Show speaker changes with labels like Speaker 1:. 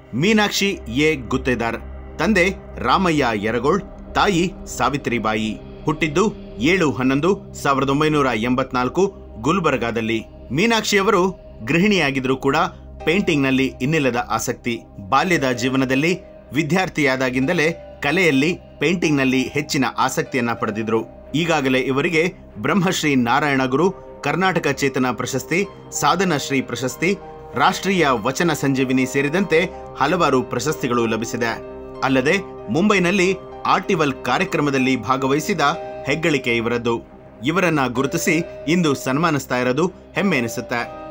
Speaker 1: Meenakshi A Guttedar ತಂದೆ ರಾಮಯ್ಯ ಯರಗೋಳ್ ತಾಯಿ ಸಾವಿತ್ರಿಬಾಯಿ ಹುಟ್ಟಿದ್ದು ಏಳು ಹನ್ನೊಂದು ಸಾವಿರದ ಒಂಬೈನೂರ ಎಂಬತ್ನಾಲ್ಕು ಗುಲ್ಬರ್ಗಾದಲ್ಲಿ ಮೀನಾಕ್ಷಿಯವರು ಗೃಹಿಣಿಯಾಗಿದ್ರೂ ಕೂಡ ಪೇಂಟಿಂಗ್ನಲ್ಲಿ ಇನ್ನಿಲ್ಲದ ಆಸಕ್ತಿ ಬಾಲ್ಯದ ಜೀವನದಲ್ಲಿ ವಿದ್ಯಾರ್ಥಿಯಾದಾಗಿಂದಲೇ ಕಲೆಯಲ್ಲಿ ಪೇಂಟಿಂಗ್ನಲ್ಲಿ ಹೆಚ್ಚಿನ ಆಸಕ್ತಿಯನ್ನ ಪಡೆದಿದ್ರು ಈಗಾಗಲೇ ಇವರಿಗೆ ಬ್ರಹ್ಮಶ್ರೀ ನಾರಾಯಣ ಗುರು ಕರ್ನಾಟಕ ಚೇತನ ಪ್ರಶಸ್ತಿ ಸಾಧನಶ್ರೀ ಪ್ರಶಸ್ತಿ ರಾಷ್ಟ್ರೀಯ ವಚನ ಸಂಜೀವಿನಿ ಸೇರಿದಂತೆ ಹಲವಾರು ಪ್ರಶಸ್ತಿಗಳು ಲಭಿಸಿದೆ ಅಲ್ಲದೆ ಮುಂಬೈನಲ್ಲಿ ಆರ್ಟಿವಲ್ ಕಾರ್ಯಕ್ರಮದಲ್ಲಿ ಭಾಗವಹಿಸಿದ ಹೆಗ್ಗಳಿಕೆ ಇವರದ್ದು ಇವರನ್ನ ಗುರುತಿಸಿ ಇಂದು ಸನ್ಮಾನಿಸ್ತಾ ಇರೋದು ಹೆಮ್ಮೆ ಎನಿಸುತ್ತೆ